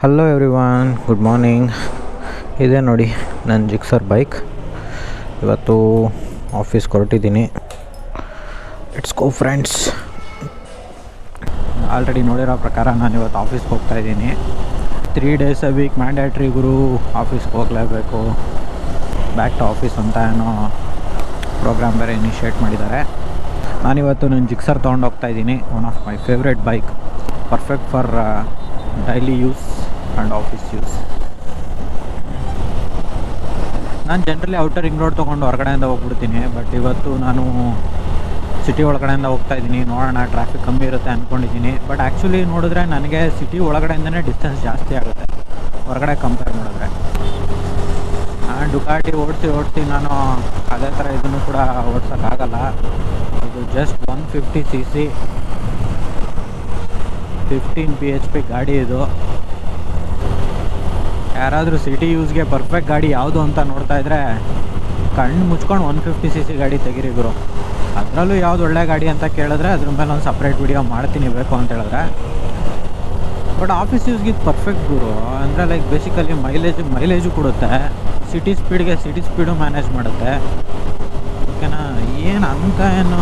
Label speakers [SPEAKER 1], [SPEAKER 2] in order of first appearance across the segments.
[SPEAKER 1] hello everyone good morning ಇದೆ ನೋಡಿ ನನ್ನ ಜಿಕ್ಸರ್ ಬೈಕ್ ಇವತ್ತು ಆಫೀಸ್ಗೆ ಹೊರಟಿದ್ದೀನಿ ಇಟ್ಸ್ ಗೋ ಫ್ರೆಂಡ್ಸ್ ಆಲ್ರೆಡಿ ನೋಡಿರೋ ಪ್ರಕಾರ ನಾನು ಇವತ್ತು ಆಫೀಸ್ಗೆ ಹೋಗ್ತಾ ಇದ್ದೀನಿ three days a week mandatory ಗುರು ಆಫೀಸ್ಗೆ ಹೋಗಲೇಬೇಕು ಬ್ಯಾಕ್ ಟು ಆಫೀಸ್ ಅಂತ ಏನೋ ಪ್ರೋಗ್ರಾಮ್ ಬೇರೆ ಇನಿಷಿಯೇಟ್ ಮಾಡಿದ್ದಾರೆ ನಾನಿವತ್ತು ನನ್ನ ಜಿಕ್ಸರ್ ತೊಗೊಂಡು ಹೋಗ್ತಾ ಇದ್ದೀನಿ one of my favourite bike perfect for daily use and office use ನಾನು ಜನರಲಿ ಔಟರ್ ರಿಂಗ್ ರೋಡ್ ತೊಗೊಂಡು ಹೊರಗಡೆಯಿಂದ ಹೋಗ್ಬಿಡ್ತೀನಿ ಬಟ್ ಇವತ್ತು ನಾನು ಸಿಟಿ ಒಳಗಡೆಯಿಂದ ಹೋಗ್ತಾ ಇದ್ದೀನಿ ನೋಡೋಣ ಟ್ರಾಫಿಕ್ ಕಮ್ಮಿ ಇರುತ್ತೆ ಅಂದ್ಕೊಂಡಿದ್ದೀನಿ ಬಟ್ ಆ್ಯಕ್ಚುಲಿ ನೋಡಿದ್ರೆ ನನಗೆ ಸಿಟಿ ಒಳಗಡೆಯಿಂದನೇ ಡಿಸ್ಟೆನ್ಸ್ ಜಾಸ್ತಿ ಆಗುತ್ತೆ ಹೊರಗಡೆ ಕಂಪೇರ್ ಮಾಡಿದ್ರೆ ನಾನು ಡುಕಾಟಿ ಓಡಿಸಿ ಓಡಿಸಿ ನಾನು ಅದೇ ಥರ ಇದನ್ನು ಕೂಡ ಓಡ್ಸೋಕ್ಕಾಗಲ್ಲ ಇದು just one fifty C C fifteen P H P ಗಾಡಿ ಇದು ಯಾರಾದರೂ ಸಿಟಿ ಯೂಸ್ಗೆ ಪರ್ಫೆಕ್ಟ್ ಗಾಡಿ ಯಾವುದು ಅಂತ ನೋಡ್ತಾ ಇದ್ರೆ ಕಣ್ಣು ಮುಚ್ಕೊಂಡು ಒನ್ ಫಿಫ್ಟಿ ಸಿ ಸಿ ಗಾಡಿ ತೆಗೀರಿ ಗುರು ಅದರಲ್ಲೂ ಯಾವ್ದು ಒಳ್ಳೆ ಗಾಡಿ ಅಂತ ಕೇಳಿದ್ರೆ ಅದ್ರ ಮೇಲೆ ಒಂದು ಸಪ್ರೇಟ್ ವಿಡಿಯೋ ಮಾಡ್ತೀನಿ ಬೇಕು ಅಂತ ಹೇಳಿದ್ರೆ ಬಟ್ ಆಫೀಸ್ ಯೂಸ್ಗೆ ಇದು ಪರ್ಫೆಕ್ಟ್ ಗುರು ಅಂದರೆ ಲೈಕ್ ಬೇಸಿಕಲಿ ಮೈಲೇಜ್ ಮೈಲೇಜು ಕೊಡುತ್ತೆ ಸಿಟಿ ಸ್ಪೀಡ್ಗೆ ಸಿಟಿ ಸ್ಪೀಡು ಮ್ಯಾನೇಜ್ ಮಾಡುತ್ತೆ ಓಕೆನಾ ಏನು ಅಂತ ಏನು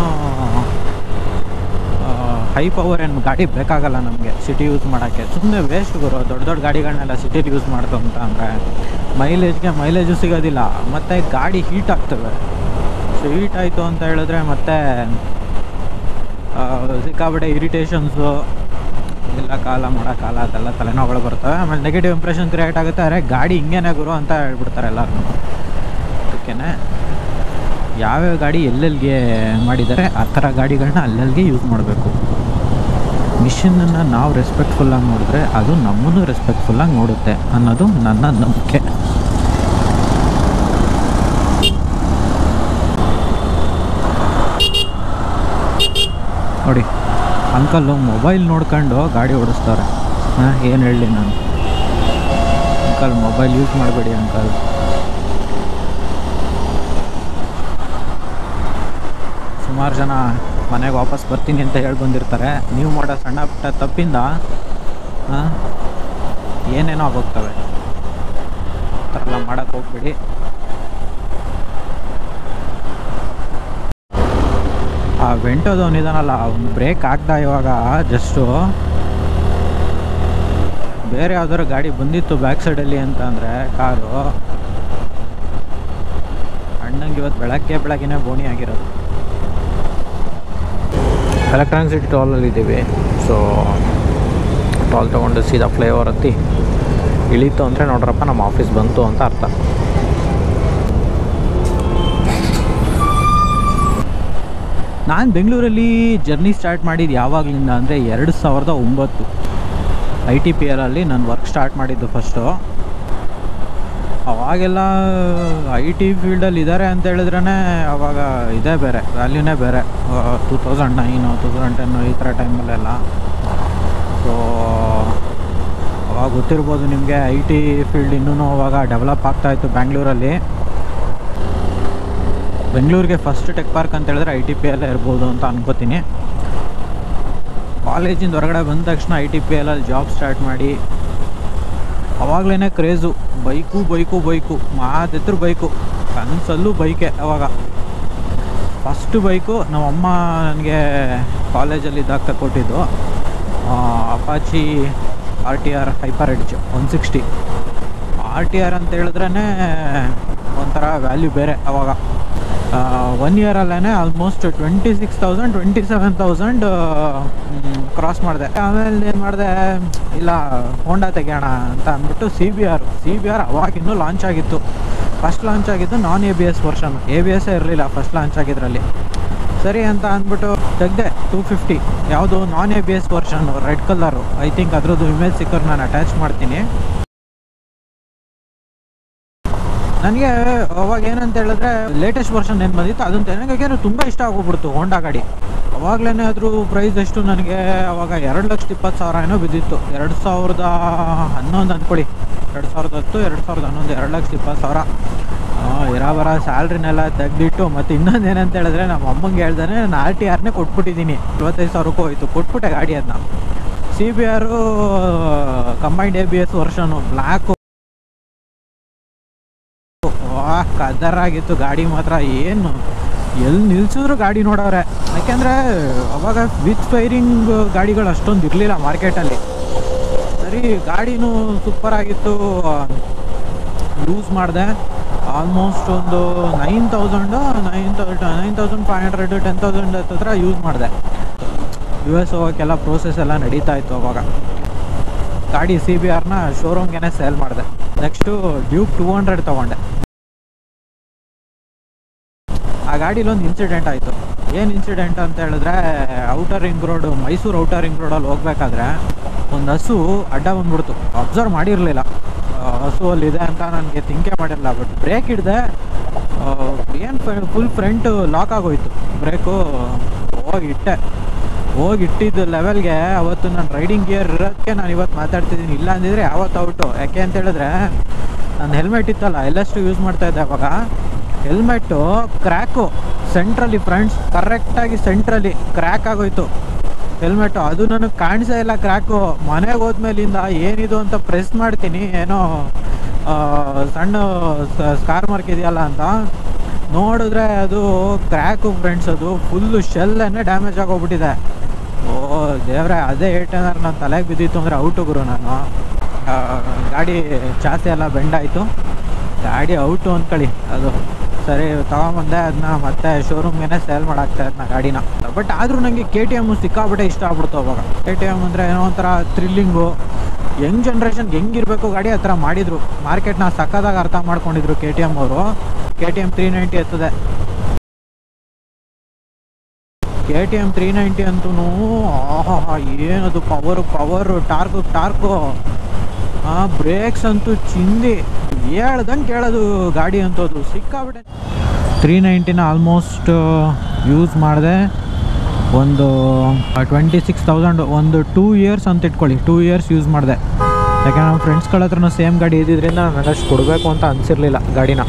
[SPEAKER 1] ಹೈ ಪವರ್ ಏನು ಗಾಡಿ ಬೇಕಾಗಲ್ಲ ನಮಗೆ ಸಿಟಿ ಯೂಸ್ ಮಾಡೋಕ್ಕೆ ಸುಮ್ಮನೆ ವೇಸ್ಟ್ ಗುರು ದೊಡ್ಡ ದೊಡ್ಡ ಗಾಡಿಗಳನ್ನೆಲ್ಲ ಸಿಟಿಲಿ ಯೂಸ್ ಮಾಡ್ತು ಅಂತ ಅಂದರೆ ಮೈಲೇಜ್ಗೆ ಮೈಲೇಜು ಸಿಗೋದಿಲ್ಲ ಮತ್ತು ಗಾಡಿ ಹೀಟ್ ಆಗ್ತವೆ ಸೊ ಹೀಟ್ ಆಯಿತು ಅಂತ ಹೇಳಿದ್ರೆ ಮತ್ತೆ ಸಿಕ್ಕಾಬಿಟ್ಟೆ ಇರಿಟೇಷನ್ಸು ಇಲ್ಲ ಕಾಲ ಮಾಡೋಕ್ಕಾಲ ಅದೆಲ್ಲ ತಲೆನೋವುಗಳು ಬರ್ತವೆ ಆಮೇಲೆ ನೆಗೆಟಿವ್ ಇಂಪ್ರೆಷನ್ ಕ್ರಿಯೇಟ್ ಆಗುತ್ತೆ ಅರೆ ಗಾಡಿ ಹಿಂಗೇನೆ ಗುರು ಅಂತ ಹೇಳ್ಬಿಡ್ತಾರೆ ಎಲ್ಲರೂ ಓಕೆನೆ ಯಾವ್ಯಾವ ಗಾಡಿ ಎಲ್ಲೆಲ್ಲಿಗೆ ಮಾಡಿದ್ದಾರೆ ಆ ಥರ ಗಾಡಿಗಳನ್ನ ಅಲ್ಲಲ್ಲಿಗೆ ಯೂಸ್ ಮಾಡಬೇಕು ಮಿಷಿನನ್ನು ನಾವು ರೆಸ್ಪೆಕ್ಟ್ಫುಲ್ಲಾಗಿ ನೋಡಿದ್ರೆ ಅದು ನಮ್ಮನ್ನು ರೆಸ್ಪೆಕ್ಟ್ಫುಲ್ಲಾಗಿ ನೋಡುತ್ತೆ ಅನ್ನೋದು ನನ್ನ ನಂಬಿಕೆ ನೋಡಿ ಅಂಕಲ್ಲು ಮೊಬೈಲ್ ನೋಡ್ಕೊಂಡು ಗಾಡಿ ಓಡಿಸ್ತಾರೆ ಹಾಂ ಏನು ಹೇಳಲಿ ನಾನು ಅಂಕಲ್ ಮೊಬೈಲ್ ಯೂಸ್ ಮಾಡಬೇಡಿ ಅಂಕಲ್ ಸುಮಾರು ಜನ ಮನೆಗೆ ವಾಪಸ್ ಬರ್ತೀನಿ ಅಂತ ಹೇಳಿ ಬಂದಿರ್ತಾರೆ ನೀವು ಮಾಡೋ ಸಣ್ಣ ಪುಟ್ಟ ತಪ್ಪಿಂದ ಹಾಂ ಏನೇನೋ ಆಗೋಗ್ತವೆ ಆ ಥರ ಎಲ್ಲ ಮಾಡೋಕ್ಕೆ ಹೋಗ್ಬೇಡಿ ಆ ವೆಂಟೋದವನಿದಾನಲ್ಲ ಅವ್ನು ಬ್ರೇಕ್ ಆಗ್ದ ಇವಾಗ ಜಸ್ಟು ಬೇರೆ ಯಾವ್ದಾದ್ರು ಗಾಡಿ ಬಂದಿತ್ತು ಬ್ಯಾಕ್ ಸೈಡಲ್ಲಿ ಅಂತ ಅಂದರೆ ಕಾರು ಅಣ್ಣಂಗೆ ಇವತ್ತು ಬೆಳಗ್ಗೆ ಬೆಳಗ್ಗೆನೇ ಬೋಣಿ ಆಗಿರೋದು ಎಲೆಕ್ಟ್ರಾನಿಕ್ ಸಿಟಿ ಟಾಲಲ್ಲಿ ಇದ್ದೀವಿ ಸೊ ಟಾಲ್ ತೊಗೊಂಡು ಸೀದಾ ಫ್ಲೈಓವರ್ ಹತ್ತಿ ಇಳೀತು ಅಂದರೆ ನೋಡ್ರಪ್ಪ ನಮ್ಮ ಆಫೀಸ್ ಬಂತು ಅಂತ ಅರ್ಥ ನಾನು ಬೆಂಗಳೂರಲ್ಲಿ ಜರ್ನಿ ಸ್ಟಾರ್ಟ್ ಮಾಡಿದ್ದು ಯಾವಾಗಲಿಂದ ಅಂದರೆ ಎರಡು ಸಾವಿರದ ಒಂಬತ್ತು ಐ ಟಿ ಪಿ ಎಲಲ್ಲಿ ನಾನು ವರ್ಕ್ ಸ್ಟಾರ್ಟ್ ಮಾಡಿದ್ದು ಫಸ್ಟು ಅವಾಗೆಲ್ಲ ಐ ಟಿ ಫೀಲ್ಡಲ್ಲಿ ಇದ್ದಾರೆ ಅಂತ ಹೇಳಿದ್ರೇ ಅವಾಗ ಇದೇ ಬೇರೆ ವ್ಯಾಲ್ಯೂನೇ ಬೇರೆ two thousand nine two thousand ten ಈ ಥರ ಟೈಮಲ್ಲೆಲ್ಲ ಸೊ ಅವಾಗ ಗೊತ್ತಿರ್ಬೋದು ನಿಮಗೆ ಐ ಟಿ ಫೀಲ್ಡ್ ಇನ್ನೂ ಅವಾಗ ಡೆವಲಪ್ ಆಗ್ತಾಯಿತ್ತು ಬ್ಯಾಂಗ್ಳೂರಲ್ಲಿ ಬೆಂಗಳೂರಿಗೆ ಫಸ್ಟ್ ಟೆಕ್ ಪಾರ್ಕ್ ಅಂತ ಹೇಳಿದ್ರೆ ಐ ಟಿ ಪಿ ಎಲ್ಲೇ ಇರ್ಬೋದು ಅಂತ ಅನ್ಕೋತೀನಿ ಕಾಲೇಜಿಂದ ಹೊರಗಡೆ ಬಂದ ತಕ್ಷಣ ಐ ಟಿ ಪಿ ಎಲ್ಲಲ್ಲಿ ಜಾಬ್ ಸ್ಟಾರ್ಟ್ ಮಾಡಿ ಅವಾಗಲೇ ಕ್ರೇಜು ಬೈಕು ಬೈಕು ಬೈಕು ಮಾತೆತ್ತರ ಬೈಕು ಕನಸಲ್ಲೂ ಬೈಕೆ ಅವಾಗ ಫಸ್ಟು ಬೈಕು ನಮ್ಮಮ್ಮ ನನಗೆ ಕಾಲೇಜಲ್ಲಿ ಇದ್ದಾಗ ಕೊಟ್ಟಿದ್ದು Apache R T R hyper edge one sixty R T R ಅಂತ ಹೇಳಿದ್ರೇ ಒಂಥರ ವ್ಯಾಲ್ಯೂ ಬೇರೆ ಅವಾಗ ಒನ್ ಇಯರಲ್ಲೇ almost twenty six thousand twenty seven thousand cross ಮಾಡಿದೆ ಆಮೇಲೆ ಏನು ಮಾಡಿದೆ ಇಲ್ಲ ಹೋಂಡಾ ತೆಗೆಯೋಣ ಅಂತ ಅಂದ್ಬಿಟ್ಟು C B R C B R ಅವಾಗಿನ್ನೂ launch ಆಗಿತ್ತು ಫಸ್ಟ್ ಲಾಂಚ್ ಆಗಿದ್ದು non A B S version A B ಎಸ್ಸೇ ಇರಲಿಲ್ಲ ಫಸ್ಟ್ ಲಾಂಚ್ ಆಗಿದ್ರಲ್ಲಿ ಸರಿ ಅಂತ ಅಂದ್ಬಿಟ್ಟು ತೆಗ್ದೆ ಟೂ ಫಿಫ್ಟಿ ಯಾವುದು non A B S version red colour I think ಅದ್ರದ್ದು ಇಮೇಜ್ ಸಿಕ್ಕರ್ ನಾನು ಅಟ್ಯಾಚ್ ಮಾಡ್ತೀನಿ ನನಗೆ ಅವಾಗ ಏನಂತ ಹೇಳಿದ್ರೆ ಲೇಟೆಸ್ಟ್ ವರ್ಷನ್ ಏನು ಬಂದಿತ್ತು ಅದಂತ ನನಗೆ ತುಂಬ ಇಷ್ಟ ಆಗೋಗ್ಬಿಡ್ತು ಹೋಂಡಾ ಗಾಡಿ ಅವಾಗಲೇ ಅದ್ರ ಪ್ರೈಸ್ ಎಷ್ಟು ನನಗೆ ಅವಾಗ ಎರಡು ಲಕ್ಷದ ಇಪ್ಪತ್ತು ಸಾವಿರ ಏನೋ ಬಿದ್ದಿತ್ತು ಎರಡು ಸಾವಿರದ ಹನ್ನೊಂದು ಅಂದ್ಕೊಳ್ಳಿ ಎರಡು ಸಾವಿರದ ಹತ್ತು ಎರಡು ಸಾವಿರದ ಹನ್ನೊಂದು ಎರಡು ಲಕ್ಷದ ಇಪ್ಪತ್ತು ಸಾವಿರ ಇರೋ ಬರ ಸ್ಯಾಲ್ರಿನೆಲ್ಲ ತೆಗೆದಿಟ್ಟು ಮತ್ತು ಇನ್ನೊಂದು ಏನಂತ ಹೇಳಿದ್ರೆ ನಮ್ಮ ಅಮ್ಮಂಗೆ ಹೇಳ್ದಾನೆ ನಾನು ಆರ್ ಟಿ ಆರ್ನೇ ಕೊಟ್ಬಿಟ್ಟಿದ್ದೀನಿ ಇವತ್ತೈದು ಸಾವಿರಕ್ಕೂ ಹೋಯ್ತು ಕೊಟ್ಬಿಟ್ಟೆ ಗಾಡಿ ಅದನ್ನ C B R combined A B S version black ವಾ ಕದರಾಗಿತ್ತು ಗಾಡಿ ಮಾತ್ರ ಏನು ಎಲ್ಲಿ ನಿಲ್ಸಿದ್ರು ಗಾಡಿ ನೋಡವ್ರೆ ಯಾಕೆಂದರೆ ಅವಾಗ ವಿತ್ ಫೈರಿಂಗ್ ಗಾಡಿಗಳು ಅಷ್ಟೊಂದು ಇರಲಿಲ್ಲ ಮಾರ್ಕೆಟಲ್ಲಿ ಸರಿ ಗಾಡಿನೂ ಸೂಪರ್ ಆಗಿತ್ತು ಯೂಸ್ ಮಾಡಿದೆ ಆಲ್ಮೋಸ್ಟ್ ಒಂದು nine thousand nine thousand nine thousand five hundred ten thousand ಹತ್ರ ಯೂಸ್ ಮಾಡಿದೆ ಯು ಎಸ್ ಹೋಗೋಕ್ಕೆಲ್ಲ ಪ್ರೋಸೆಸ್ ಎಲ್ಲ ನಡೀತಾ ಇತ್ತು ಅವಾಗ ಗಾಡಿ ಸಿ ಬಿ ಆರ್ನ ಶೋರೂಮ್ಗೆ ಸೇಲ್ ಮಾಡಿದೆ ನೆಕ್ಸ್ಟು ಡ್ಯೂಕ್ ಟೂ ಹಂಡ್ರೆಡ್ ತೊಗೊಂಡೆ ಆ ಗಾಡೀಲಿ ಒಂದು ಇನ್ಸಿಡೆಂಟ್ ಆಯಿತು ಏನು ಇನ್ಸಿಡೆಂಟ್ ಅಂತ ಹೇಳಿದ್ರೆ outer ring road Mysuru outer ring ರೋಡಲ್ಲಿ ಹೋಗ್ಬೇಕಾದ್ರೆ ಒಂದು ಹಸು ಅಡ್ಡ ಬಂದ್ಬಿಡ್ತು ಅಬ್ಸರ್ವ್ ಮಾಡಿರಲಿಲ್ಲ ಹಸು ಅಲ್ಲಿದೆ ಅಂತ ನನಗೆ ತಿಂಕೆ ಮಾಡಿರಲಿಲ್ಲ ಬಟ್ ಬ್ರೇಕ್ ಹಿಡ್ದೆ ಏನು ಫುಲ್ ಫ್ರಂಟ್ ಲಾಕ್ ಆಗೋಯ್ತು ಬ್ರೇಕು ಹೋಗಿ ಇಟ್ಟೆ ಹೋಗಿ ಇಟ್ಟಿದ್ದ ಲೆವೆಲ್ಗೆ ಅವತ್ತು ನಾನು ರೈಡಿಂಗ್ ಗೇರ್ ಇರೋದಕ್ಕೆ ನಾನು ಇವತ್ತು ಮಾತಾಡ್ತಿದ್ದೀನಿ ಇಲ್ಲ ಅಂದಿದ್ರೆ ಯಾವತ್ತು ಔಟು ಯಾಕೆ ಅಂತ ಹೇಳಿದ್ರೆ ನನ್ನ ಹೆಲ್ಮೆಟ್ ಇತ್ತಲ್ಲ ಎಲ್ಲಷ್ಟು ಯೂಸ್ ಮಾಡ್ತಾ ಇದ್ದೆ ಅವಾಗ ಹೆಲ್ಮೆಟ್ಟು ಕ್ರ್ಯಾಕು ಸೆಂಟ್ರಲ್ಲಿ ಫ್ರೆಂಡ್ಸ್ ಕರೆಕ್ಟಾಗಿ ಸೆಂಟ್ರಲ್ಲಿ ಕ್ರ್ಯಾಕ್ ಆಗೋಯ್ತು ಹೆಲ್ಮೆಟ್ಟು ಅದು ನನಗೆ ಕಾಣಿಸೇ ಇಲ್ಲ ಕ್ರ್ಯಾಕು ಮನೆಗೆ ಹೋದ್ಮೇಲಿಂದ ಏನಿದು ಅಂತ ಪ್ರೆಸ್ ಮಾಡ್ತೀನಿ ಏನೋ ಆ, ಸಣ್ಣ ಸ್ಕಾರ್ ಮಾರ್ಕ್ ಇದೆಯಲ್ಲ ಅಂತ ನೋಡಿದ್ರೆ ಅದು ಕ್ರ್ಯಾಕು ಫ್ರೆಂಡ್ಸ್ ಅದು ಫುಲ್ಲು ಶೆಲ್ಲನ್ನೇ ಡ್ಯಾಮೇಜ್ ಆಗೋಗ್ಬಿಟ್ಟಿದೆ ಓ ದೇವ್ರೆ ಅದೇ ಏಟೇನಾರು ನನ್ನ ತಲೆಗೆ ಬಿದ್ದಿತ್ತು ಅಂದರೆ ಔಟು ಗುರು ನಾನು ಆ, ಗಾಡಿ ಚಾಸಿ ಎಲ್ಲ ಬೆಂಡಾಯಿತು ಗಾಡಿ ಔಟು ಅಂದ್ಕೊಳ್ಳಿ ಅದು ಸರಿ ತಗೊಂಬಂದೆ ಅದನ್ನ ಮತ್ತೆ ಶೋರೂಮ್ಗೆ ಸೇಲ್ ಮಾಡಾಕ್ತಾ ಅದನ್ನ ಗಾಡಿನ ಬಟ್ ಆದರೂ ನನಗೆ ಕೆ ಟಿ ಎಮ್ಮು ಸಿಕ್ಕಾಬಿಟ್ಟೆ ಇಷ್ಟ ಆಗ್ಬಿಡ್ತು ಅವಾಗ ಕೆ ಟಿ ಎಮ್ ಅಂದರೆ ಏನೋ ಒಂಥರ ಥ್ರಿಲ್ಲಿಂಗು ಯಂಗ್ ಜನ್ರೇಷನ್ಗೆ ಹೆಂಗಿರಬೇಕು ಗಾಡಿ ಆ ಥರ ಮಾಡಿದರು ಮಾರ್ಕೆಟ್ನ ಸಕ್ಕದಾಗ ಅರ್ಥ ಮಾಡ್ಕೊಂಡಿದ್ರು ಕೆ ಟಿ ಎಮ್ ಅವರು K T M three ninety ಎತ್ತದೆ K T M three ninety ಅಂತೂ ಆಹಾ ಏನದು ಪವರು ಪವರು ಟಾರ್ಕು ಟಾರ್ಕು ಆ ಬ್ರೇಕ್ಸ್ ಅಂತೂ ಚಿಂದಿ ಹೇಳ್ದಂಗೆ ಕೇಳೋದು ಗಾಡಿ ಅಂತದ್ದು ಸಿಕ್ಕಾಬಿಟ್ಟೆ ತ್ರೀ ನೈಂಟಿನ ಆಲ್ಮೋಸ್ಟ್ ಯೂಸ್ ಮಾಡಿದೆ ಒಂದು ಟ್ವೆಂಟಿ ಸಿಕ್ಸ್ ತೌಸಂಡ್ ಒಂದು ಟೂ ಇಯರ್ಸ್ ಅಂತ ಇಟ್ಕೊಳ್ಳಿ ಟೂ ಇಯರ್ಸ್ ಯೂಸ್ ಮಾಡಿದೆ ಯಾಕಂದ್ರೆ ನಮ್ಮ ಫ್ರೆಂಡ್ಸ್ಗಳ ಹತ್ರನೂ ಸೇಮ್ ಗಾಡಿ ಇದ್ದಿದ್ದರಿಂದ ನನಗೆ ಅಷ್ಟು ಕೊಡಬೇಕು ಅಂತ ಅನಿಸಿರ್ಲಿಲ್ಲ ಗಾಡಿನ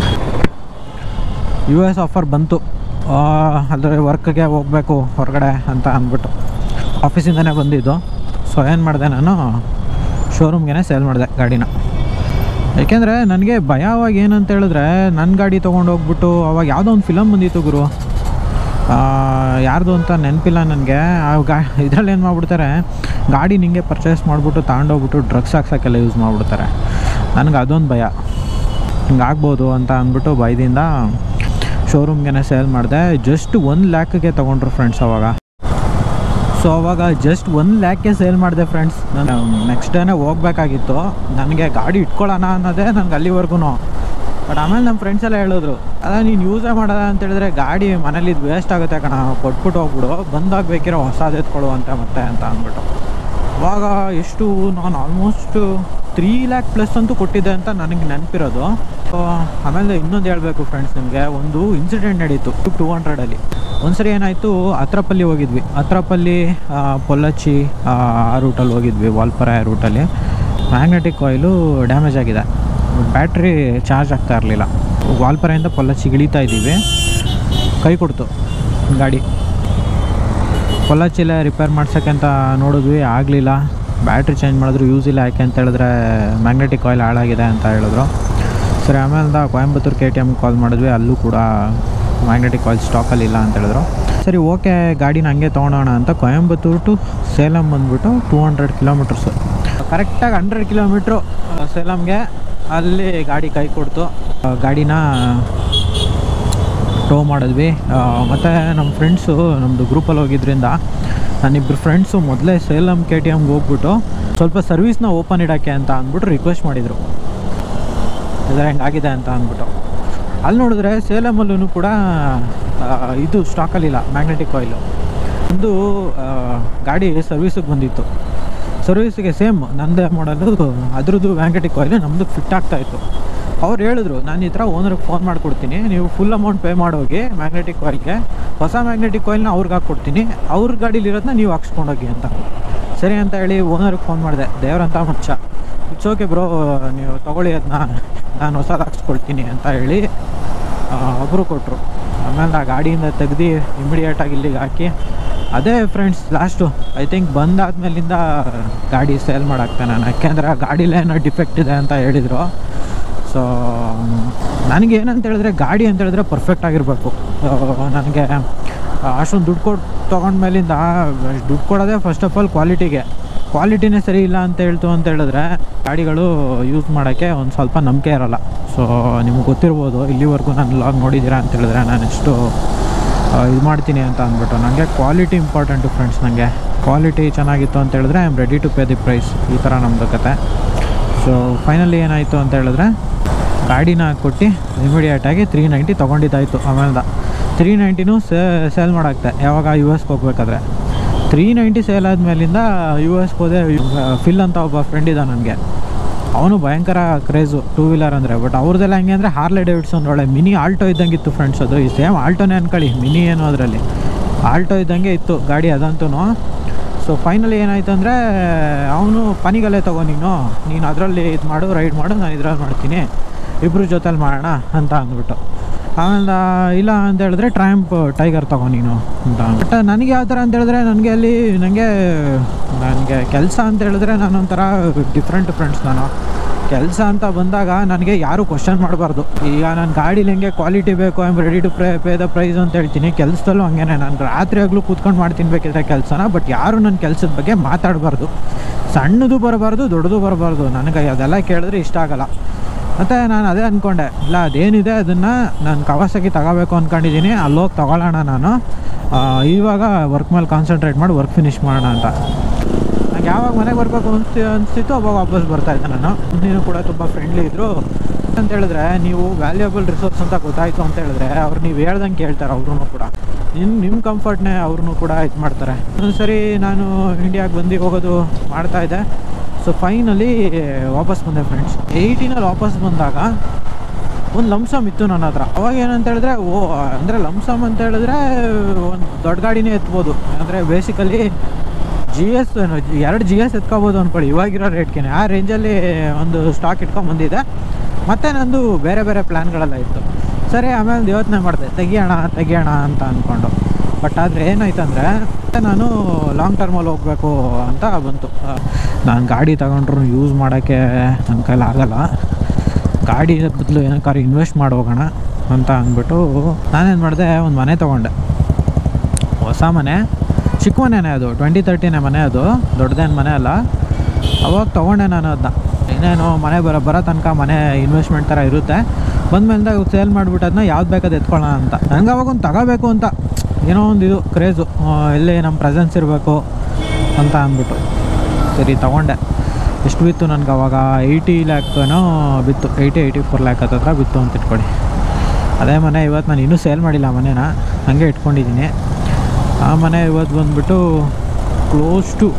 [SPEAKER 1] ಯು ಎಸ್ ಆಫರ್ ಬಂತು ಅದರ ವರ್ಕ್ಗೆ ಹೋಗಬೇಕು ಹೊರಗಡೆ ಅಂತ ಅಂದ್ಬಿಟ್ಟು ಆಫೀಸಿಂದನೇ ಬಂದಿದ್ದು ಸೊ ಏನು ಮಾಡಿದೆ ನಾನು ಶೋರೂಮ್ಗೆ ಸೇಲ್ ಮಾಡಿದೆ ಗಾಡಿನ ಯಾಕೆಂದರೆ ನನಗೆ ಭಯ ಅವಾಗ ಏನಂತ ಹೇಳಿದ್ರೆ ನನ್ನ ಗಾಡಿ ತೊಗೊಂಡು ಹೋಗ್ಬಿಟ್ಟು ಅವಾಗ ಯಾವುದೋ ಒಂದು ಫಿಲಮ್ ಬಂದಿತ್ತು ಗುರು ಆ, ಯಾರ್ದು ಅಂತ ನೆನಪಿಲ್ಲ ನನಗೆ ಆ ಗಾ ಇದರಲ್ಲಿ ಏನು ಮಾಡ್ಬಿಡ್ತಾರೆ ಗಾಡಿ ನಿಂಗೆ ಪರ್ಚೇಸ್ ಮಾಡಿಬಿಟ್ಟು ತಗೊಂಡೋಗ್ಬಿಟ್ಟು ಡ್ರಗ್ಸ್ ಹಾಕ್ಸೋಕ್ಕೆಲ್ಲ ಯೂಸ್ ಮಾಡಿಬಿಡ್ತಾರೆ ನನಗೆ ಅದೊಂದು ಭಯ ಹಿಂಗಾಗ್ಬೋದು ಅಂತ ಅಂದ್ಬಿಟ್ಟು ಭಯದಿಂದ ಶೋರೂಮ್ಗೆ ಸೇಲ್ ಮಾಡಿದೆ ಜಸ್ಟ್ ಒಂದು ಲ್ಯಾಕ್ಗೆ ತೊಗೊಂಡ್ರು ಫ್ರೆಂಡ್ಸ್ ಅವಾಗ ಸೊ ಅವಾಗ ಜಸ್ಟ್ ಒಂದು ಲ್ಯಾಕ್ಗೆ ಸೇಲ್ ಮಾಡಿದೆ ಫ್ರೆಂಡ್ಸ್ ನಾನು ನೆಕ್ಸ್ಟ್ ಡೇನೇ ಹೋಗ್ಬೇಕಾಗಿತ್ತು ನನಗೆ ಗಾಡಿ ಇಟ್ಕೊಳ್ಳೋಣ ಅನ್ನೋದೇ ನನಗೆ ಅಲ್ಲಿವರೆಗೂ ಬಟ್ ಆಮೇಲೆ ನಮ್ಮ ಫ್ರೆಂಡ್ಸ್ ಎಲ್ಲ ಹೇಳಿದ್ರು ಅದ ನೀನು ಯೂಸೇ ಮಾಡೋದ ಅಂತ ಹೇಳಿದ್ರೆ ಗಾಡಿ ಮನೇಲಿ ಇದು ವೇಸ್ಟ್ ಆಗುತ್ತೆ ಕಣ ಕೊಟ್ಬಿಟ್ಟು ಹೋಗ್ಬಿಡು ಬಂದಾಗ ಬೇಕಿರೋ ಹೊಸದು ಎತ್ಕೊಳ್ಳು ಅಂತ ಮತ್ತೆ ಅಂತ ಅಂದ್ಬಿಟ್ಟು ಅವಾಗ ಎಷ್ಟು ನಾನು ಆಲ್ಮೋಸ್ಟ್ ತ್ರೀ ಲ್ಯಾಕ್ ಪ್ಲಸ್ ಅಂತೂ ಕೊಟ್ಟಿದ್ದೆ ಅಂತ ನನಗೆ ನೆನಪಿರೋದು ಸೊ ಆಮೇಲೆ ಇನ್ನೊಂದು ಹೇಳಬೇಕು ಫ್ರೆಂಡ್ಸ್ ನಿಮಗೆ ಒಂದು ಇನ್ಸಿಡೆಂಟ್ ನಡೀತು ಟೂ ಹಂಡ್ರೆಡಲ್ಲಿ ಒಂದ್ಸರಿ ಏನಾಯಿತು ಅತ್ರಪಲ್ಲಿ ಹೋಗಿದ್ವಿ ಅತ್ರಪಲ್ಲಿ ಆ, ಪೊಲ್ಲಚ್ಚಿ ಆ ಆ ರೂಟಲ್ಲಿ ಹೋಗಿದ್ವಿ ವಾಲ್ಪರ ರೂಟಲ್ಲಿ ಮ್ಯಾಗ್ನೆಟಿಕ್ ಆಯಿಲು ಡ್ಯಾಮೇಜ್ ಆಗಿದೆ ಬ್ಯಾಟ್ರಿ ಚಾರ್ಜ್ ಆಗ್ತಾ ಇರಲಿಲ್ಲ ವಾಲ್ಪರೆಯಿಂದ ಪೊಲ್ಲಚ್ಚಿಗೆ ಇಳಿತಾ ಇದ್ದೀವಿ ಕೈ ಕೊಡ್ತು ಗಾಡಿ ಪೊಲ್ಲಚ್ಚಿಲೆ ರಿಪೇರ್ ಮಾಡ್ಸೋಕ್ಕೆ ಅಂತ ನೋಡಿದ್ವಿ ಆಗಲಿಲ್ಲ ಬ್ಯಾಟ್ರಿ ಚೇಂಜ್ ಮಾಡಿದ್ರು ಯೂಸ್ ಇಲ್ಲ ಯಾಕೆ ಅಂತ ಹೇಳಿದ್ರೆ ಮ್ಯಾಗ್ನೆಟಿಕ್ ಆಯಿಲ್ ಹಾಳಾಗಿದೆ ಅಂತ ಹೇಳಿದ್ರು ಸರಿ ಆಮೇಲೆ Coimbatore K T M call ಮಾಡಿದ್ವಿ ಅಲ್ಲೂ ಕೂಡ ಮ್ಯಾಗ್ನೆಟಿಕ್ ಆಯಿಲ್ ಸ್ಟಾಕಲ್ಲಿ ಇಲ್ಲ ಅಂತ ಹೇಳಿದ್ರು ಸರಿ ಓಕೆ ಗಾಡಿನ ಹಂಗೆ ತೊಗೊಳೋಣ ಅಂತ ಕೊಯಂಬತ್ತೂರು ಟು ಸೇಲಂ ಬಂದ್ಬಿಟ್ಟು ಟೂ ಹಂಡ್ರೆಡ್ ಕಿಲೋಮೀಟರ್ಸು ಕರೆಕ್ಟಾಗಿ ಹಂಡ್ರೆಡ್ ಕಿಲೋಮೀಟ್ರು ಸೇಲಂಗೆ ಅಲ್ಲಿ ಗಾಡಿ ಕೈ ಕೊಡ್ತು ಆ, ಗಾಡಿನ ಟೋ ಮಾಡಿದ್ವಿ ಆ, ಮತ್ತು ನಮ್ಮ ಫ್ರೆಂಡ್ಸು ನಮ್ಮದು ಗ್ರೂಪಲ್ಲಿ ಹೋಗಿದ್ರಿಂದ ನಾನಿಬ್ಬರು ಫ್ರೆಂಡ್ಸು ಮೊದಲೇ ಸೇಲಂ ಕೆ ಟಿ ಎಮ್ಗೆ ಹೋಗ್ಬಿಟ್ಟು ಸ್ವಲ್ಪ ಸರ್ವಿಸ್ನ ಓಪನ್ ಇಡೋಕ್ಕೆ ಅಂತ ಅಂದ್ಬಿಟ್ಟು ರಿಕ್ವೆಸ್ಟ್ ಮಾಡಿದರು ಇದರ ಹೆಂಗಾಗಿದೆ ಅಂತ ಅಂದ್ಬಿಟ್ಟು ಅಲ್ಲಿ ನೋಡಿದ್ರೆ ಸೇಲಮಲ್ಲೂ ಕೂಡ ಆ, ಇದು ಸ್ಟಾಕಲ್ಲಿಲ್ಲ ಮ್ಯಾಗ್ನೆಟಿಕ್ ಆಯಿಲು ಒಂದು ಆ, ಗಾಡಿ ಸರ್ವಿಸಿಗೆ ಬಂದಿತ್ತು ಸರ್ವಿಸಿಗೆ ಸೇಮ್ ನಂದೇ ಮಾಡಲು ಅದ್ರದ್ದು ಮ್ಯಾಗ್ನೆಟಿಕ್ ಆಯಿಲ್ ನಮ್ಮದು ಫಿಟ್ ಆಗ್ತಾಯಿತ್ತು ಅವ್ರು ಹೇಳಿದ್ರು ನಾನು ಈ ಥರ ಓನರ್ಗೆ ಫೋನ್ ಮಾಡಿಕೊಡ್ತೀನಿ ನೀವು ಫುಲ್ ಅಮೌಂಟ್ ಪೇ ಮಾಡೋಗಿ ಮ್ಯಾಗ್ನೆಟಿಕ್ ಆಯಿಲ್ಗೆ ಹೊಸ ಮ್ಯಾಗ್ನೆಟಿಕ್ ಆಯಿಲ್ನ ಅವ್ರಿಗೆ ಹಾಕ್ಕೊಡ್ತೀನಿ ಅವ್ರ ಗಾಡೀಲಿರೋದನ್ನ ನೀವು ಹಾಕ್ಸ್ಕೊಂಡೋಗಿ ಅಂತ ಸರಿ ಅಂತ ಹೇಳಿ ಓನರ್ಗೆ ಫೋನ್ ಮಾಡಿದೆ ದೇವ್ರಂತ ಮಚ್ಚ ಇಟ್ಸ್ ಓಕೆ ಬ್ರೋ ನೀವು ತೊಗೊಳ್ಳಿ ಅದನ್ನ ನಾನು ಹೊಸದು ಹಾಕ್ಸ್ಕೊಳ್ತೀನಿ ಅಂತ ಹೇಳಿ ಒಬ್ಬರು ಕೊಟ್ಟರು ಆಮೇಲೆ ಆ ಗಾಡಿಯಿಂದ ತೆಗ್ದು ಇಮಿಡಿಯೇಟಾಗಿ ಇಲ್ಲಿಗೆ ಹಾಕಿ ಅದೇ ಫ್ರೆಂಡ್ಸ್ ಲಾಸ್ಟು ಐ ಥಿಂಕ್ ಬಂದಾದ್ಮೇಲಿಂದ ಗಾಡಿ ಸೇಲ್ ಮಾಡಾಕ್ತೆ ನಾನು ಯಾಕೆಂದ್ರೆ ಆ ಗಾಡಿಲೇ ಏನೋ ಡಿಫೆಕ್ಟ್ ಇದೆ ಅಂತ ಹೇಳಿದರು ಸೊ ನನಗೆ ಏನಂತ ಹೇಳಿದ್ರೆ ಗಾಡಿ ಅಂತ ಹೇಳಿದ್ರೆ ಪರ್ಫೆಕ್ಟ್ ಆಗಿರಬೇಕು ನನಗೆ ಅಷ್ಟೊಂದು ದುಡ್ಡು ಕೊಟ್ಟು ತೊಗೊಂಡ್ಮೇಲಿಂದ ದುಡ್ಡು ಕೊಡೋದೇ ಫಸ್ಟ್ ಆಫ್ ಆಲ್ ಕ್ವಾಲಿಟಿಗೆ ಕ್ವಾಲಿಟಿನೇ ಸರಿ ಇಲ್ಲ ಅಂತ ಹೇಳ್ತು ಅಂತ ಹೇಳಿದ್ರೆ ಗಾಡಿಗಳು ಯೂಸ್ ಮಾಡೋಕ್ಕೆ ಒಂದು ಸ್ವಲ್ಪ ನಂಬಿಕೆ ಇರೋಲ್ಲ ಸೊ ನಿಮ್ಗೆ ಗೊತ್ತಿರ್ಬೋದು ಇಲ್ಲಿವರೆಗೂ ನಾನು ಲಾಗ್ ನೋಡಿದ್ದೀರಾ ಅಂತ ಹೇಳಿದ್ರೆ ನಾನು ಎಷ್ಟು ಇದು ಮಾಡ್ತೀನಿ ಅಂತ ಅಂದ್ಬಿಟ್ಟು ನನಗೆ ಕ್ವಾಲಿಟಿ ಇಂಪಾರ್ಟೆಂಟು ಫ್ರೆಂಡ್ಸ್ ನನಗೆ ಕ್ವಾಲಿಟಿ ಚೆನ್ನಾಗಿತ್ತು ಅಂತ ಹೇಳಿದ್ರೆ I am ready to pay the price ಈ ಥರ ನಮ್ಮದು ಕತೆ ಸೊ ಫೈನಲಿ ಏನಾಯಿತು ಅಂತ ಹೇಳಿದ್ರೆ ಗಾಡಿನ ಕೊಟ್ಟು ಇಮಿಡಿಯೇಟಾಗಿ ತ್ರೀ ನೈಂಟಿ ತೊಗೊಂಡಿದ್ದಾಯಿತು ಆಮೇಲೆ ತ್ರೀ ನೈಂಟಿನೂ ಸೇಲ್ ಮಾಡಾಕ್ತೆ ಯಾವಾಗ ಯು ಎಸ್ಗೆ ಹೋಗ್ಬೇಕಾದ್ರೆ ತ್ರೀ ನೈಂಟಿ ಸೇಲ್ ಆದಮೇಲಿಂದ ಯು ಎಸ್ಗೆ ಹೋದೆ ಫಿಲ್ ಅಂತ ಒಬ್ಬ ಫ್ರೆಂಡ್ ಇದ್ದ ನನಗೆ ಅವನು ಭಯಂಕರ ಕ್ರೇಜು ಟೂ ವೀಲರ್ ಅಂದರೆ ಬಟ್ ಅವ್ರದ್ದೆಲ್ಲ ಹೆಂಗೆ ಅಂದರೆ ಹಾರ್ಲೆ ಡೇವಿಡ್ಸನ್ ಒಳ್ಳೆ ಮಿನಿ ಆಲ್ಟೋ ಇದ್ದಂಗಿತ್ತು ಫ್ರೆಂಡ್ಸ್ ಅದು ಈ ಸೇಮ್ ಆಲ್ಟೋನೇ ಅನ್ಕೊಳ್ಳಿ ಮಿನಿ ಏನು ಅದರಲ್ಲಿ ಆಲ್ಟೋ ಇದ್ದಂಗೆ ಇತ್ತು ಗಾಡಿ ಅದಂತೂ ಸೊ ಫೈನಲಿ ಏನಾಯ್ತು ಅಂದರೆ ಅವನು ಪನಿಗಲ್ಲೇ ತಗೋ ನೀನು ನೀನು ಅದರಲ್ಲಿ ಇದು ಮಾಡು ರೈಡ್ ಮಾಡು ನಾನು ಇದ್ರಲ್ಲಿ ಮಾಡ್ತೀನಿ ಇಬ್ಬರು ಜೊತೆಲಿ ಮಾಡೋಣ ಅಂತ ಅಂದ್ಬಿಟ್ಟು ಆಮೇಲೆ ಇಲ್ಲ ಅಂತ ಹೇಳಿದ್ರೆ ಟ್ರ್ಯಾಂಪ್ ಟೈಗರ್ ತಗೋ ನೀನು ಅಂತ ಬಟ್ ನನಗೆ ಯಾವ ಥರ ಅಂತ ಹೇಳಿದ್ರೆ ನನಗೆ ಅಲ್ಲಿ ನನಗೆ ನನಗೆ ಕೆಲಸ ಅಂತ ಹೇಳಿದ್ರೆ ನಾನೊಂಥರ ಡಿಫ್ರೆಂಟ್ ಫ್ರೆಂಡ್ಸ್ ನಾನು ಕೆಲಸ ಅಂತ ಬಂದಾಗ ನನಗೆ ಯಾರು ಕ್ವಶನ್ ಮಾಡಬಾರ್ದು ಈಗ ನನ್ನ ಗಾಡೀಲಿ ಹೆಂಗೆ ಕ್ವಾಲಿಟಿ ಬೇಕು I am ready to pray pay the price ಅಂತ ಹೇಳ್ತೀನಿ ಕೆಲಸದಲ್ಲೂ ಹಂಗೇನೆ ನಾನು ರಾತ್ರಿ ಆಗಲೂ ಕೂತ್ಕೊಂಡು ಮಾಡ್ತೀನಿ ಬೇಕಿದ್ರೆ ಕೆಲಸನ ಬಟ್ ಯಾರು ನನ್ನ ಕೆಲಸದ ಬಗ್ಗೆ ಮಾತಾಡಬಾರ್ದು ಸಣ್ಣದು ಬರಬಾರ್ದು ದೊಡ್ಡದು ಬರಬಾರ್ದು ನನಗೆ ಅದೆಲ್ಲ ಕೇಳಿದ್ರೆ ಇಷ್ಟ ಆಗಲ್ಲ ಮತ್ತು ನಾನು ಅದೇ ಅಂದ್ಕೊಂಡೆ ಇಲ್ಲ ಅದೇನಿದೆ ಅದನ್ನು ನಾನು ಕವಾಸಗಿ ತಗೋಬೇಕು ಅಂದ್ಕೊಂಡಿದ್ದೀನಿ ಅಲ್ಲೋಗಿ ತಗೊಳ್ಳೋಣ ನಾನು ಆ, ಇವಾಗ ವರ್ಕ್ ಮೇಲೆ ಕಾನ್ಸಂಟ್ರೇಟ್ ಮಾಡಿ ವರ್ಕ್ ಫಿನಿಷ್ ಮಾಡೋಣ ಅಂತ ನಂಗೆ ಯಾವಾಗ ಮನೆಗೆ ಬರಬೇಕು ಅನ್ಸ್ತಿ ಅನಿಸ್ತಿತ್ತು ಅವಾಗ ವಾಪಸ್ ಬರ್ತಾ ಇದ್ದೆ ನಾನು ನೀನು ಕೂಡ ತುಂಬ ಫ್ರೆಂಡ್ಲಿ ಇದ್ದರು ಅಂತ ಹೇಳಿದ್ರೆ ನೀವು ವ್ಯಾಲ್ಯೂಯಬಲ್ ರಿಸೋರ್ಸ್ ಅಂತ ಗೊತ್ತಾಯಿತು ಅಂತ ಹೇಳಿದ್ರೆ ಅವ್ರು ನೀವು ಹೇಳ್ದಂಗೆ ಕೇಳ್ತಾರೆ ಅವ್ರೂ ಕೂಡ ನಿಮ್ಮ ನಿಮ್ಮ ಕಂಫರ್ಟ್ನೇ ಅವ್ರೂ ಕೂಡ ಇದು ಮಾಡ್ತಾರೆ ಒಂದ್ಸರಿ ನಾನು ಇಂಡಿಯಾಗೆ ಬಂದು ಹೋಗೋದು ಮಾಡ್ತಾ ಇದ್ದೆ ಸೊ ಫೈನಲಿ ವಾಪಸ್ ಬಂದೆ ಫ್ರೆಂಡ್ಸ್ ಏಯ್ಟಿನಲ್ಲಿ ವಾಪಸ್ ಬಂದಾಗ ಒಂದು ಲಮ್ಸಮ್ ಇತ್ತು ನನ್ನ ಹತ್ರ ಅವಾಗ ಏನಂತ ಹೇಳಿದ್ರೆ ಓ ಅಂದರೆ ಲಮ್ಸಮ್ ಅಂತ ಹೇಳಿದ್ರೆ ಒಂದು ದೊಡ್ಡ ಗಾಡಿನೇ ಎತ್ಬೋದು ಅಂದರೆ ಬೇಸಿಕಲಿ ಜಿ ಎಸ್ ಎರಡು ಜಿ ಎಸ್ ಎತ್ಕೋಬೋದು ಅಂದ್ಕೊಳ್ಳಿ ಇವಾಗಿರೋ ರೇಟ್ಗೆ ಆ ರೇಂಜಲ್ಲಿ ಒಂದು ಸ್ಟಾಕ್ ಇಟ್ಕೊಂಡು ಬಂದಿದೆ ಮತ್ತು ನಂದು ಬೇರೆ ಬೇರೆ ಪ್ಲ್ಯಾನ್ಗಳೆಲ್ಲ ಇತ್ತು ಸರಿ ಆಮೇಲೆ ಯೋಚನೆ ಮಾಡಿದೆ ತೆಗಿಯೋಣ ತೆಗಿಯೋಣ ಅಂತ ಅಂದ್ಕೊಂಡು ಬಟ್ ಆದರೆ ಏನಾಯ್ತಂದರೆ ನಾನು ಲಾಂಗ್ ಟರ್ಮಲ್ಲಿ ಹೋಗಬೇಕು ಅಂತ ಬಂತು ನಾನು ಗಾಡಿ ತಗೊಂಡ್ರು ಯೂಸ್ ಮಾಡೋಕ್ಕೆ ನನ್ನ ಕೈಲಿ ಆಗಲ್ಲ ಗಾಡಿ ಬದಲು ಏನಕ್ಕಾರು ಇನ್ವೆಸ್ಟ್ ಮಾಡಿ ಹೋಗೋಣ ಅಂತ ಅಂದ್ಬಿಟ್ಟು ನಾನೇನು ಮಾಡಿದೆ ಒಂದು ಮನೆ ತೊಗೊಂಡೆ ಹೊಸ ಮನೆ ಚಿಕ್ಕ ಮನೆನೇ ಅದು ಟ್ವೆಂಟಿ ತರ್ಟಿನೇ ಮನೆ ಅದು ದೊಡ್ಡದೇನು ಮನೆ ಅಲ್ಲ ಅವಾಗ ತೊಗೊಂಡೆ ನಾನು ಅದನ್ನ ಇನ್ನೇನು ಮನೆ ಬರೋ ಬರೋ ತನಕ ಮನೆ ಇನ್ವೆಸ್ಟ್ಮೆಂಟ್ ಥರ ಇರುತ್ತೆ ಬಂದಮೇಲೆ ಸೇಲ್ ಮಾಡಿಬಿಟ್ಟು ಅದನ್ನ ಯಾವ್ದು ಬೇಕಾದ ಎತ್ಕೊಳ್ಳೋಣ ಅಂತ ನನಗೆ ಅವಾಗ ಒಂದು ತಗೋಬೇಕು ಅಂತ ಏನೋ ಒಂದು ಇದು ಕ್ರೇಜು ಎಲ್ಲಿ ನಮ್ಮ ಪ್ರೆಸೆನ್ಸ್ ಇರಬೇಕು ಅಂತ ಅಂದ್ಬಿಟ್ಟು ಸರಿ ತೊಗೊಂಡೆ ಎಷ್ಟು ಬಿತ್ತು ನನಗೆ ಅವಾಗ ಏಯ್ಟಿ ಲ್ಯಾಕ್ನೋ ಬಿತ್ತು ಏಯ್ಟಿ ಏಯ್ಟಿ ಫೋರ್ ಲ್ಯಾಕ್ ಹತ್ರ ಬಿತ್ತು ಅಂತ ಇಟ್ಕೊಳ್ಳಿ ಅದೇ ಮನೆ ಇವತ್ತು ನಾನು ಇನ್ನೂ ಸೇಲ್ ಮಾಡಿಲ್ಲ ಮನೇನ ಹಾಗೆ ಇಟ್ಕೊಂಡಿದ್ದೀನಿ ಆ ಮನೆ ಇವತ್ತು ಬಂದುಬಿಟ್ಟು close to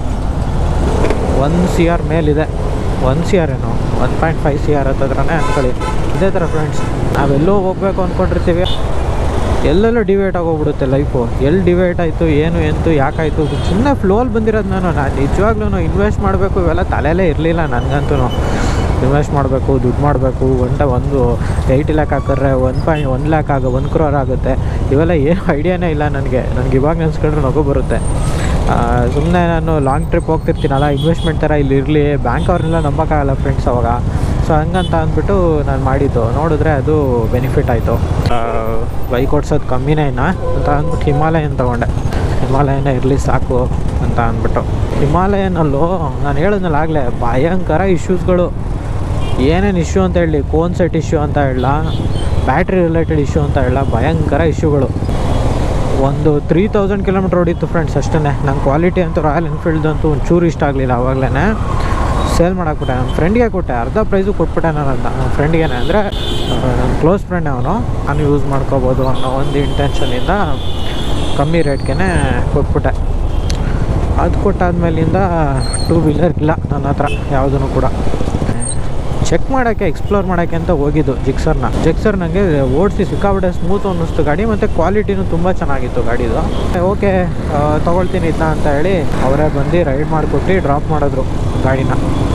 [SPEAKER 1] one C R ಮೇಲಿದೆ ಒನ್ ಸಿ ಆರ್ ಏನು one point five C R ಹತ್ತತ್ರನೇ ಅಂದ್ಕೊಳ್ಳಿ ಇದೇ ಥರ ಫ್ರೆಂಡ್ಸ್ ನಾವೆಲ್ಲೋ ಹೋಗ್ಬೇಕು ಅಂದ್ಕೊಂಡಿರ್ತೀವಿ ಎಲ್ಲೆಲ್ಲೋ ಡಿವೈಟ್ ಆಗೋಗ್ಬಿಡುತ್ತೆ ಲೈಫು ಎಲ್ಲಿ ಡಿವೈಟ್ ಆಯಿತು ಏನು ಎಂತು ಯಾಕಾಯಿತು ಸುಮ್ಮನೆ ಫ್ಲೋಲ್ಲಿ ಬಂದಿರೋದು ನಾನು ನಾನು ನಿಜವಾಗ್ಲೂ ಇನ್ವೆಸ್ಟ್ ಮಾಡಬೇಕು ಇವೆಲ್ಲ ತಲೆಯಲ್ಲೇ ಇರಲಿಲ್ಲ ನನಗಂತೂ ಇನ್ವೆಸ್ಟ್ ಮಾಡಬೇಕು ದುಡ್ಡು ಮಾಡಬೇಕು ಒಂಟ ಒಂದು ಏಯ್ಟಿ ಲ್ಯಾಕ್ ಹಾಕಿದ್ರೆ ಒನ್ ಪಾಯಿಂಟ್ ಒನ್ ಲ್ಯಾಕ್ ಆಗ ಒನ್ ಕ್ರೋರ್ ಆಗುತ್ತೆ ಇವೆಲ್ಲ ಏನು ಐಡಿಯಾನೇ ಇಲ್ಲ ನನಗೆ ನನಗೆ ಇವಾಗ ನೆನ್ಸ್ಕೊಂಡ್ರೆ ನಗು ಬರುತ್ತೆ ಸುಮ್ಮನೆ ನಾನು ಲಾಂಗ್ ಟ್ರಿಪ್ ಹೋಗ್ತಿರ್ತೀನಲ್ಲ ಇನ್ವೆಸ್ಟ್ಮೆಂಟ್ ಥರ ಇಲ್ಲಿ ಇರಲಿ ಬ್ಯಾಂಕ್ ಅವ್ರನ್ನೆಲ್ಲ ನಂಬೋಕ್ಕಾಗಲ್ಲ ಫ್ರೆಂಡ್ಸ್ ಅವಾಗ ಸೊ ಹಂಗಂತ ಅಂದ್ಬಿಟ್ಟು ನಾನು ಮಾಡಿದ್ದು ನೋಡಿದ್ರೆ ಅದು ಬೆನಿಫಿಟ್ ಆಯಿತು ಬೈಕ್ ಓಡಿಸೋದು ಕಮ್ಮಿನೇ ಇನ್ನ ಅಂತ ಅಂದ್ಬಿಟ್ಟು ಹಿಮಾಲಯನ್ ತೊಗೊಂಡೆ ಹಿಮಾಲಯನೇ ಇರಲಿ ಸಾಕು ಅಂತ ಅಂದ್ಬಿಟ್ಟು ಹಿಮಾಲಯನಲ್ಲೂ ನಾನು ಹೇಳಿದ್ನಲ್ಲ ಆಗಲೇ ಭಯಂಕರ ಇಶ್ಯೂಸ್ಗಳು ಏನೇನು ಇಶ್ಯೂ ಅಂತ ಹೇಳಲಿ ಕೋನ್ ಸೆಟ್ ಇಶ್ಯೂ ಅಂತ ಹೇಳಲ್ಲ ಬ್ಯಾಟ್ರಿ ರಿಲೇಟೆಡ್ ಇಶ್ಯೂ ಅಂತ ಹೇಳಲ್ಲ ಭಯಂಕರ ಇಶ್ಯೂಗಳು ಒಂದು ತ್ರೀ ತೌಸಂಡ್ ಕಿಲೋಮೀಟ್ರ್ ಹೊಡಿತ್ತು ಫ್ರೆಂಡ್ಸ್ ಅಷ್ಟೇ ನಂಗೆ ಕ್ವಾಲಿಟಿ ಅಂತೂ ರಾಯಲ್ ಎನ್ಫೀಲ್ಡ್ ಅಂತೂ ಒಂಚೂರು ಇಷ್ಟ ಆಗಲಿಲ್ಲ ಆವಾಗಲೇ ಸೇಲ್ ಮಾಡಾಕ್ಬಿಟ್ಟೆ ನನ್ನ ಫ್ರೆಂಡ್ಗೆ ಕೊಟ್ಟೆ ಅರ್ಧ ಪ್ರೈಸು ಕೊಟ್ಬಿಟ್ಟೆ ನಾನು ಅದನ್ನ ನನ್ನ ಫ್ರೆಂಡ್ಗೇನೆ ಅಂದರೆ ನನ್ನ ಕ್ಲೋಸ್ ಫ್ರೆಂಡ್ ಅವನು ನಾನು ಯೂಸ್ ಮಾಡ್ಕೋಬೋದು ಅನ್ನೋ ಒಂದು ಇಂಟೆನ್ಷನಿಂದ ಕಮ್ಮಿ ರೇಟ್ಗೆ ಕೊಟ್ಬಿಟ್ಟೆ ಅದು ಕೊಟ್ಟಾದ್ಮೇಲಿಂದ ಟೂ ವೀಲರ್ ಇಲ್ಲ ನನ್ನ ಹತ್ರ ಯಾವುದೂ ಕೂಡ ಚೆಕ್ ಮಾಡೋಕ್ಕೆ ಎಕ್ಸ್ಪ್ಲೋರ್ ಮಾಡೋಕ್ಕೆ ಅಂತ ಹೋಗಿದ್ದು ಜಿಕ್ಸರ್ನ ಜಿಕ್ಸರ್ ನನಗೆ ಓಡಿಸಿ ಸಿಕ್ಕಾಬಿಟ್ಟೆ ಸ್ಮೂತ್ ಅನ್ನಿಸ್ತು ಗಾಡಿ ಮತ್ತು ಕ್ವಾಲಿಟಿನೂ ತುಂಬ ಚೆನ್ನಾಗಿತ್ತು ಗಾಡಿದು ಓಕೆ ತೊಗೊಳ್ತೀನಿ ಇದನ್ನ ಅಂತ ಹೇಳಿ ಅವರೇ ಬಂದು ರೈಡ್ ಮಾಡಿಕೊಟ್ಟು ಡ್ರಾಪ್ ಮಾಡಿದ್ರು ಗಾಡಿನ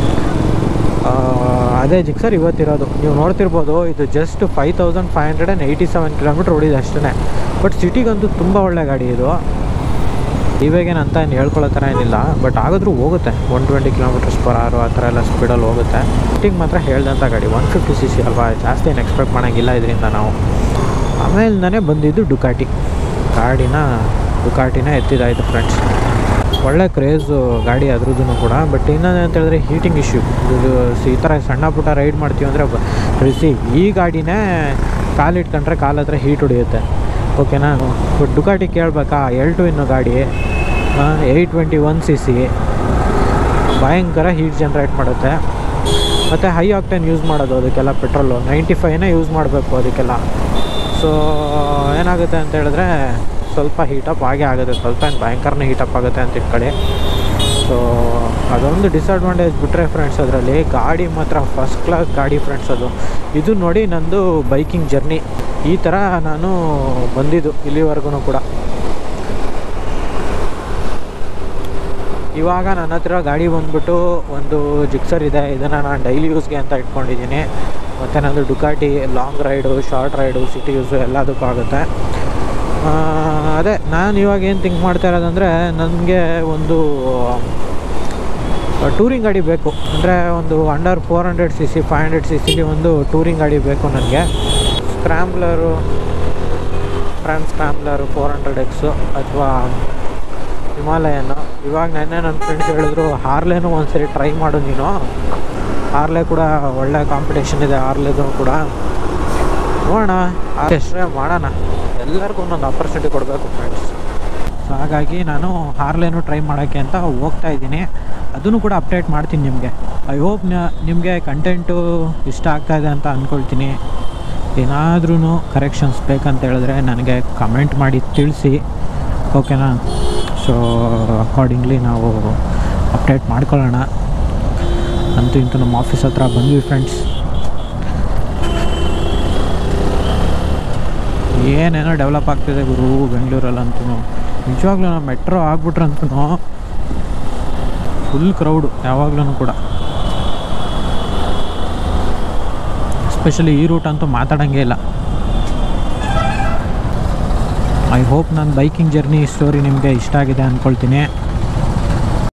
[SPEAKER 1] ಆ, ಅದೇ ಜಿಕ್ಸರ್ ಇವತ್ತಿರೋದು ನೀವು ನೋಡ್ತಿರ್ಬೋದು ಇದು just five thousand five hundred and eighty seven kilometre ಓಡಿದೆ ಅಷ್ಟೇ ಬಟ್ ಸಿಟಿಗಂತೂ ತುಂಬ ಒಳ್ಳೆ ಗಾಡಿ ಇದು ಇವಾಗೇನು ಅಂತ ಏನು ಹೇಳ್ಕೊಳ್ಳೋ ಥರ ಏನಿಲ್ಲ ಬಟ್ ಆಗಿದ್ರೂ ಹೋಗುತ್ತೆ one twenty kilometres per hour ಆ ಥರ ಎಲ್ಲ ಸ್ಪೀಡಲ್ಲಿ ಹೋಗುತ್ತೆ ಫಿಟ್ಟಿಂಗ್ ಮಾತ್ರ ಹೇಳ್ದಂಥ ಗಾಡಿ ಒನ್ ಫಿಫ್ಟಿ ಸಿ ಸಿ ಅಲ್ವಾ ಜಾಸ್ತಿ ಏನು ಎಕ್ಸ್ಪೆಕ್ಟ್ ಮಾಡೋಂಗಿಲ್ಲ ಇದರಿಂದ ನಾವು ಆಮೇಲೆ ಬಂದಿದ್ದು ಡುಕಾಟಿ ಗಾಡಿನ ಡುಕಾಟಿನ ಎತ್ತಿದಾಯಿತು ಫ್ರೆಂಡ್ಸ್ ಒಳ್ಳೆ ಕ್ರೇಜು ಗಾಡಿ ಅದ್ರದ್ದು ಕೂಡ ಬಟ್ ಇನ್ನೊಂದು ಅಂತ ಹೇಳಿದ್ರೆ ಹೀಟಿಂಗ್ ಇಶ್ಯೂ ಇದು ಈ ಥರ ಸಣ್ಣ ಪುಟ್ಟ ರೈಡ್ ಮಾಡ್ತೀವಿ ಅಂದರೆ ರಿಸಿ ಈ ಗಾಡಿನೇ ಕಾಲಿಟ್ಕೊಂಡ್ರೆ ಕಾಲ ಹತ್ರ ಹೀಟ್ ಹೊಡಿಯುತ್ತೆ ಓಕೆನಾ ಬಟ್ ಡುಕಾಟಿ ಕೇಳಬೇಕಾ ಎಲ್ ಟು ಇನ್ನು ಗಾಡಿ eight twenty one C C ಭಯಂಕರ ಹೀಟ್ ಜನ್ರೇಟ್ ಮಾಡುತ್ತೆ ಮತ್ತು ಹೈ ಆಕ್ಟೇನ್ ಯೂಸ್ ಮಾಡೋದು ಅದಕ್ಕೆಲ್ಲ ಪೆಟ್ರೋಲು ನೈಂಟಿ ಫೈವ್ನೇ ಯೂಸ್ ಮಾಡಬೇಕು ಅದಕ್ಕೆಲ್ಲ ಸೊ ಏನಾಗುತ್ತೆ ಅಂತ ಹೇಳಿದ್ರೆ ಸ್ವಲ್ಪ ಹೀಟಪ್ ಆಗೇ ಆಗುತ್ತೆ ಸ್ವಲ್ಪ ಏನು ಭಯಂಕರನೇ ಹೀಟಪ್ ಆಗುತ್ತೆ ಅಂತ ಇಟ್ಕೊಳ್ಳಿ ಸೊ ಅದೊಂದು ಡಿಸಡ್ವಾಂಟೇಜ್ ಬಿಟ್ಟರೆ ಫ್ರೆಂಡ್ಸ್ ಅದರಲ್ಲಿ ಗಾಡಿ ಮಾತ್ರ ಫಸ್ಟ್ ಕ್ಲಾಸ್ ಗಾಡಿ ಫ್ರೆಂಡ್ಸ್ ಅದು ಇದು ನೋಡಿ ನಂದು ಬೈಕಿಂಗ್ ಜರ್ನಿ ಈ ಥರ ನಾನು ಬಂದಿದ್ದು ಇಲ್ಲಿವರೆಗೂ ಕೂಡ ಇವಾಗ ನನ್ನ ಹತ್ರ ಗಾಡಿ ಬಂದ್ಬಿಟ್ಟು ಒಂದು ಜಿಕ್ಸರ್ ಇದೆ ಇದನ್ನು ನಾನು ಡೈಲಿ ಯೂಸ್ಗೆ ಅಂತ ಇಟ್ಕೊಂಡಿದ್ದೀನಿ ಮತ್ತು ನಂದು Ducati long ride short ride city use ಎಲ್ಲದಕ್ಕೂ ಆಗುತ್ತೆ ಆ, ಅದೇ ನಾನು ಇವಾಗ ಏನು ಥಿಂಕ್ ಮಾಡ್ತಾ ಇರೋದಂದರೆ ನನಗೆ ಒಂದು ಟೂರಿಂಗ್ ಗಾಡಿ ಬೇಕು ಅಂದರೆ ಒಂದು under four hundred C C five hundred C ಸಿಲಿ ಒಂದು ಟೂರಿಂಗ್ ಗಾಡಿ ಬೇಕು ನನಗೆ scrambler trans scrambler four hundred X ಅಥವಾ ಹಿಮಾಲಯನು ಇವಾಗ ನೆನ್ನೆ ನನ್ನ ಫ್ರೆಂಡ್ಸ್ ಹೇಳಿದ್ರು ಹಾರ್ಲೇನು ಒಂದ್ಸರಿ ಟ್ರೈ ಮಾಡು ನೀನು ಹಾರ್ಲೆ ಕೂಡ ಒಳ್ಳೆ ಕಾಂಪಿಟೇಷನ್ ಇದೆ ಹಾರ್ಲೆದು ಕೂಡ ನೋಡೋಣ ಅಷ್ಟೇ ಮಾಡೋಣ ಎಲ್ಲರಿಗೂ ಒಂದೊಂದು ಆಪರ್ಚುನಿಟಿ ಕೊಡಬೇಕು ಫ್ರೆಂಡ್ಸ್ ಸೊ ಹಾಗಾಗಿ ನಾನು ಹಾರ್ಲೇನು ಟ್ರೈ ಮಾಡೋಕ್ಕೆ ಅಂತ ಹೋಗ್ತಾ ಇದ್ದೀನಿ ಅದನ್ನು ಕೂಡ ಅಪ್ಡೇಟ್ ಮಾಡ್ತೀನಿ ನಿಮಗೆ ಐ ಹೋಪ್ ನಿಮಗೆ ಕಂಟೆಂಟು ಇಷ್ಟ ಆಗ್ತಾ ಇದೆ ಅಂತ ಅಂದ್ಕೊಳ್ತೀನಿ ಏನಾದ್ರೂ ಕರೆಕ್ಷನ್ಸ್ ಬೇಕಂತ ಹೇಳಿದ್ರೆ ನನಗೆ ಕಮೆಂಟ್ ಮಾಡಿ ತಿಳಿಸಿ ಓಕೆನಾ ಸೊ ಅಕಾರ್ಡಿಂಗ್ಲಿ ನಾವು ಅಪ್ಡೇಟ್ ಮಾಡ್ಕೊಳ್ಳೋಣ ಅಂತೂ ಇಂತೂ ನಮ್ಮ ಆಫೀಸ್ ಹತ್ರ ಬಂದ್ವಿ ಫ್ರೆಂಡ್ಸ್ ಏನೇನೋ ಡೆವಲಪ್ ಆಗ್ತಿದೆ ಗುರು ಬೆಂಗಳೂರಲ್ಲಂತೂ ನಿಜವಾಗ್ಲೂ ನಾವು ಮೆಟ್ರೋ ಆಗ್ಬಿಟ್ರಂತೂ ಫುಲ್ ಕ್ರೌಡು ಯಾವಾಗ್ಲೂ ಕೂಡ ಎಸ್ಪೆಷಲಿ ಈ ರೂಟ್ ಅಂತೂ ಮಾತಾಡೋಂಗೇ ಇಲ್ಲ ಐ ಹೋಪ್ ನನ್ನ ಬೈಕಿಂಗ್ ಜರ್ನಿ ಸ್ಟೋರಿ ನಿಮಗೆ ಇಷ್ಟ ಆಗಿದೆ ಅಂದ್ಕೊಳ್ತೀನಿ